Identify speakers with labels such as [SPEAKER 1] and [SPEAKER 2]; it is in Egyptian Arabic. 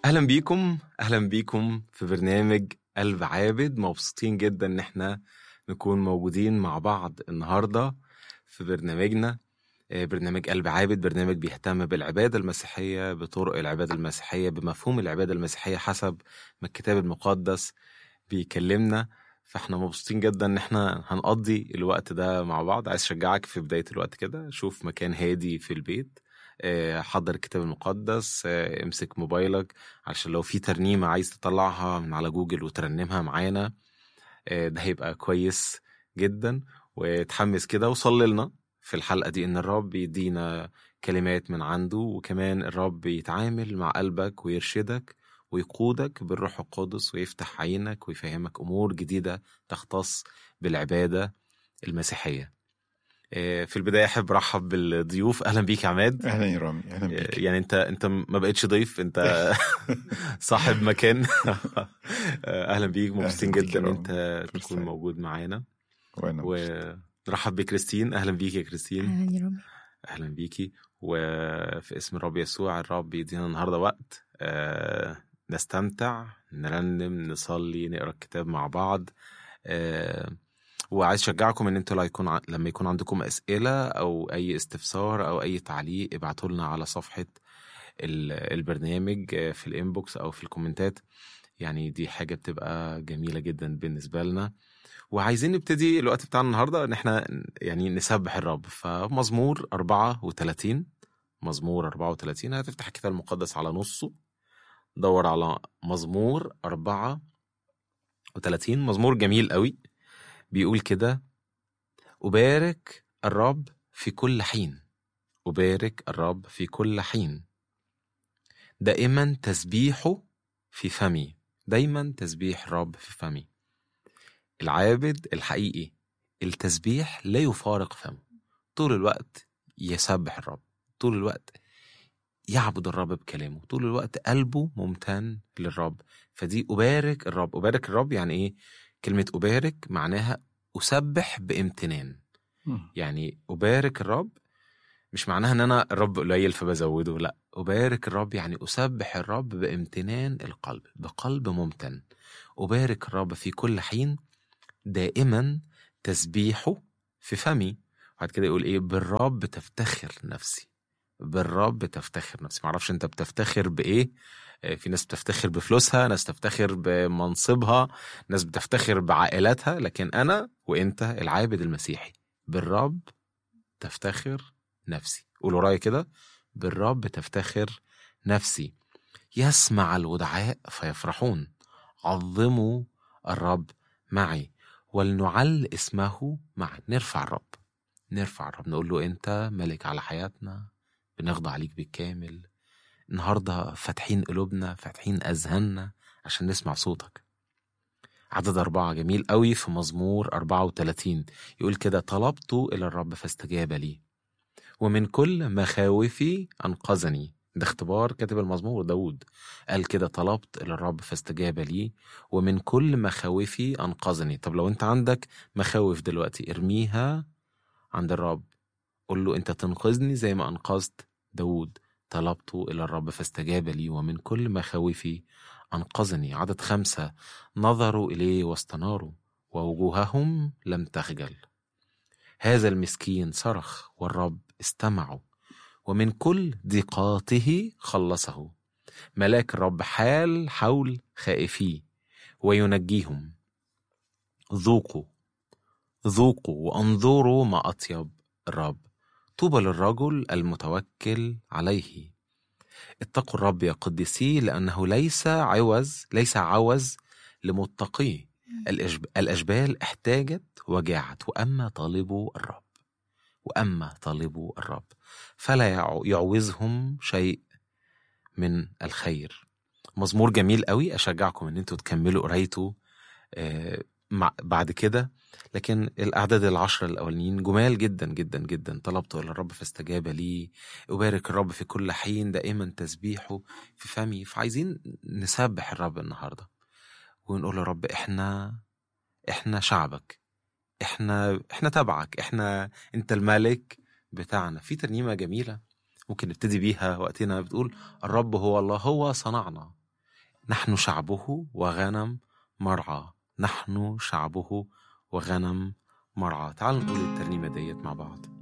[SPEAKER 1] اهلا بيكم اهلا بيكم في برنامج قلب عابد مبسوطين جدا ان احنا نكون موجودين مع بعض النهارده في برنامجنا آه، برنامج قلب عابد برنامج بيهتم بالعبادة المسيحية بطرق العبادة المسيحية بمفهوم العبادة المسيحية حسب ما الكتاب المقدس بيكلمنا فاحنا مبسوطين جدا ان احنا هنقضي الوقت ده مع بعض عايز اشجعك في بداية الوقت كده شوف مكان هادي في البيت آه، حضر الكتاب المقدس آه، امسك موبايلك علشان لو في ترنيمة عايز تطلعها من على جوجل وترنمها معانا آه، ده هيبقى كويس جدا وتحمس كده وصلي لنا في الحلقة دي إن الرب يدينا كلمات من عنده وكمان الرب يتعامل مع قلبك ويرشدك ويقودك بالروح القدس ويفتح عينك ويفهمك أمور جديدة تختص بالعبادة المسيحية آه، في البداية أحب أرحب بالضيوف أهلا بيك يا عماد
[SPEAKER 2] اهلا يا رامي اهلا بيك
[SPEAKER 1] يعني انت انت ما بقتش ضيف انت صاحب مكان اهلا بيك مبسوطين
[SPEAKER 2] بيك يا
[SPEAKER 1] جدا ان
[SPEAKER 2] رامي.
[SPEAKER 1] انت
[SPEAKER 2] فرصة
[SPEAKER 1] تكون
[SPEAKER 2] سعيدة.
[SPEAKER 1] موجود معانا
[SPEAKER 2] وانا مبسوط.
[SPEAKER 1] ونرحب بكريستين اهلا بيك يا كريستين
[SPEAKER 3] اهلا يا رامي
[SPEAKER 1] اهلا بيكي وفي اسم الرب يسوع الرب يدينا النهارده وقت آه، نستمتع نرنم نصلي نقرا الكتاب مع بعض آه، وعايز اشجعكم ان انتوا لا يكون ع- لما يكون عندكم اسئله او اي استفسار او اي تعليق ابعتوا لنا على صفحه ال- البرنامج آه، في الانبوكس او في الكومنتات يعني دي حاجه بتبقى جميله جدا بالنسبه لنا وعايزين نبتدي الوقت بتاعنا النهارده ان احنا يعني نسبح الرب فمزمور 34 مزمور 34 هتفتح الكتاب المقدس على نصه دور على مزمور 34 مزمور جميل قوي بيقول كده أبارك الرب في كل حين أبارك الرب في كل حين دائما تسبيحه في فمي دايما تسبيح الرب في فمي العابد الحقيقي التسبيح لا يفارق فمه طول الوقت يسبح الرب طول الوقت يعبد الرب بكلامه طول الوقت قلبه ممتن للرب فدي أبارك الرب أبارك الرب يعني إيه كلمة أبارك معناها أسبح بامتنان
[SPEAKER 2] مم.
[SPEAKER 1] يعني أبارك الرب مش معناها ان انا الرب قليل فبزوده لا ابارك الرب يعني اسبح الرب بامتنان القلب بقلب ممتن ابارك الرب في كل حين دائما تسبيحه في فمي وبعد كده يقول ايه بالرب تفتخر نفسي بالرب تفتخر نفسي معرفش انت بتفتخر بايه آه، في ناس بتفتخر بفلوسها ناس تفتخر بمنصبها ناس بتفتخر بعائلاتها لكن انا وانت العابد المسيحي بالرب تفتخر نفسي قول ورايا كده بالرب تفتخر نفسي يسمع الودعاء فيفرحون عظموا الرب معي ولنعل اسمه معا نرفع الرب نرفع الرب نقول له انت ملك على حياتنا بنخضع ليك بالكامل النهارده فاتحين قلوبنا فاتحين اذهاننا عشان نسمع صوتك عدد أربعة جميل قوي في مزمور 34 يقول كده طلبت إلى الرب فاستجاب لي ومن كل مخاوفي أنقذني ده اختبار كاتب المزمور داود قال كده طلبت إلى الرب فاستجاب لي ومن كل مخاوفي أنقذني طب لو أنت عندك مخاوف دلوقتي ارميها عند الرب قول له أنت تنقذني زي ما أنقذت داود طلبت إلى الرب فاستجاب لي ومن كل مخاوفي أنقذني عدد خمسة نظروا إليه واستناروا ووجوههم لم تخجل هذا المسكين صرخ والرب استمعوا ومن كل ضيقاته خلصه ملاك الرب حال حول خائفيه وينجيهم ذوقوا ذوقوا وانظروا ما أطيب الرب طوبى للرجل المتوكل عليه اتقوا الرب يا قديسي لأنه ليس عوز ليس عوز لمتقيه الأجب... الأجبال احتاجت وجاعت وأما طالبوا الرب وأما طالبوا الرب فلا يعو- يعوزهم شيء من الخير مزمور جميل قوي أشجعكم أن انتوا تكملوا قرايته آه، مع بعد كده لكن الأعداد العشرة الأولين جمال جدا جدا جدا طلبت إلى الرب فاستجاب لي أبارك الرب في كل حين دائما تسبيحه في فمي فعايزين نسبح الرب النهاردة ونقول يا رب إحنا إحنا شعبك إحنا إحنا تبعك إحنا أنت الملك بتاعنا في ترنيمة جميلة ممكن نبتدي بيها وقتنا بتقول الرب هو الله هو صنعنا نحن شعبه وغنم مرعى نحن شعبه وغنم مرعى تعالوا نقول الترنيمة ديت مع بعض